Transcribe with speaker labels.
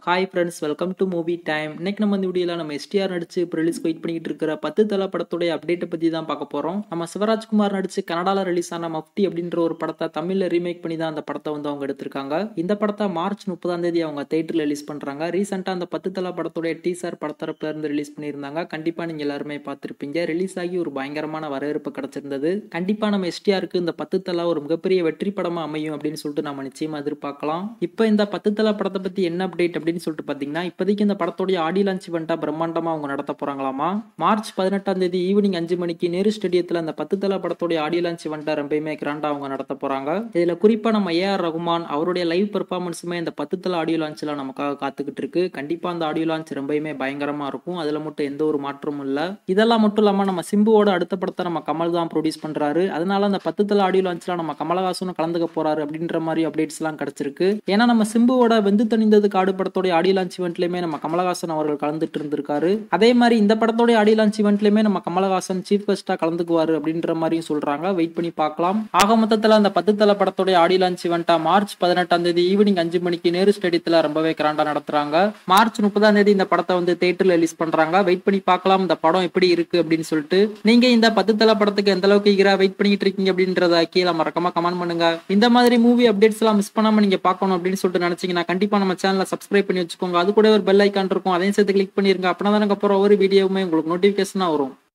Speaker 1: hi friends welcome to movie time இன்னைக்கு நம்ம இந்த வீடியோவில் நம்ம எஸ்டிஆர் நடிச்சு இப்போ ரிலீஸ் வெயிட் பண்ணிட்டு இருக்கிற பத்து தலை படத்துடைய அப்டேட்டை பற்றி தான் பார்க்க போகிறோம் நம்ம சிவராஜ்குமார் நடிச்சு கனடாவில் ரிலீஸ் ஆன மஃப்டி அப்படின்ற ஒரு படத்தை தமிழில் ரீமேக் பண்ணி தான் அந்த படத்தை வந்து அவங்க எடுத்திருக்காங்க இந்த படத்தை மார்ச் முப்பதாம் தேதி அவங்க தேட்டரில் ரிலீஸ் பண்ணுறாங்க ரீசெண்டாக அந்த பத்து தலை படத்துடைய டீசர் படத்தரப்புல இருந்து ரிலீஸ் பண்ணியிருந்தாங்க கண்டிப்பாக நீங்கள் எல்லாருமே பார்த்துருப்பீங்க ரிலீஸ் ஆகி ஒரு பயங்கரமான வரவேற்பு கிடைச்சிருந்தது கண்டிப்பாக நம்ம எஸ்டிஆருக்கு இந்த பத்து தலா ஒரு மிகப்பெரிய வெற்றி படமாக அமையும் அப்படின்னு சொல்லிட்டு நம்ம நிச்சயமாக எதிர்பார்க்கலாம் இப்போ இந்த பத்து தலா படத்தை பற்றி என்ன அப்டேட் அப்படின்னு சொல்லிட்டு பார்த்தீங்கன்னா இப்போதைக்கு இந்த படத்தோடைய ஆடி லான்ச் இவெண்ட்டாக பிரம்மாண்டமாக அவங்க நடத்த போகிறாங்களாமா மார்ச் பதினெட்டாம் தேதி ஈவினிங் அஞ்சு மணிக்கு நேரு ஸ்டேடியத்தில் அந்த பத்து தலா படத்தோடைய ஆடி லான்ச் இவெண்ட்டாக ரொம்பவுமே கிராண்டாக அவங்க நடத்த போகிறாங்க இதில் குறிப்பாக நம்ம ஏஆர் ரகுமான் அவருடைய லைவ் பெர்ஃபார்மன்ஸுமே இந்த பத்து தலா ஆடியோ லான்ச்சில் நமக்காக காத்துக்கிட்டு இருக்கு கண்டிப்பாக அந்த ஆடியோ லான்ச் ரொம்பவுமே பயங்கரமாக இருக்கும் அதில் மட்டும் எந்த ஒரு மாற்றமும் இல்லை இதெல்லாம் மட்டும் இல்லாமல் நம்ம சிம்புவோட அடுத்த படத்தை நம்ம கமல் தான் ப்ரொடியூஸ் பண்ணுறாரு அதனால அந்த பத்து தலை ஆடியோ லான்ச்சில் நம்ம கமலஹாசனும் கலந்துக்க போறாரு அப்படின்ற மாதிரி அப்டேட்ஸ்லாம் கிடைச்சிருக்கு ஏன்னா நம்ம சிம்புவோட வெந்து தணிந்தது காடு படத்தோட ஆடியோ லான்ச் இவெண்ட்லயுமே நம்ம கமலஹாசன் அவர்கள் கலந்துட்டு இருந்திருக்காரு அதே மாதிரி இந்த படத்தோட ஆடியோ லான்ச் இவெண்ட்லயுமே நம்ம கமலஹாசன் சீஃப் கெஸ்டா கலந்துக்குவாரு அப்படின்ற மாதிரியும் சொல்றாங்க வெயிட் பண்ணி பார்க்கலாம் ஆக மொத்தத்தில் அந்த பத்து தலை படத்தோட ஆடியோ லான்ச் இவெண்ட்டா மார்ச் பதினெட்டாம் தேதி ஈவினிங் அஞ்சு மணிக்கு நேரு ஸ்டேடியத்தில் ரொம்பவே கிராண்டா நடத்துறாங்க மார்ச் முப்பதாம் தேதி இந்த படத்தை வந்து தேட்டரில் ரிலீஸ் பண்றாங்க வெயிட் பண்ணி பார்க்கலாம் இந்த படம் எப்படி இருக்கு அப்படின்னு சொல்லிட்டு நீங்க இந்த பத்து தலை படத்துக்கு எந்த அளவுக்கு ஈகரா வெயிட் பண்ணிட்டு இருக்கீங்க அப்படின்றத கீழே மறக்காம கமெண்ட் பண்ணுங்க இந்த மாதிரி மூவி அப்டேட்ஸ் எல்லாம் மிஸ் பண்ணாம நீங்க பார்க்கணும் அப்படின்னு சொல்லிட்டு நினைச்சீங்கன்னா கண்டிப்பா நம்ம சேனலை சப்ஸ்கிரைப் பண்ணி வச்சுக்கோங்க அது கூட ஒரு பெல் ஐக்கான் இருக்கும் அதையும் சேர்த்து கிளிக் பண்ணிருங்க அப்படின்னா தான் அப்புறம் ஒரு வீடியோவுமே உங்களுக்கு நோட்டிபிகேஷனா வரும்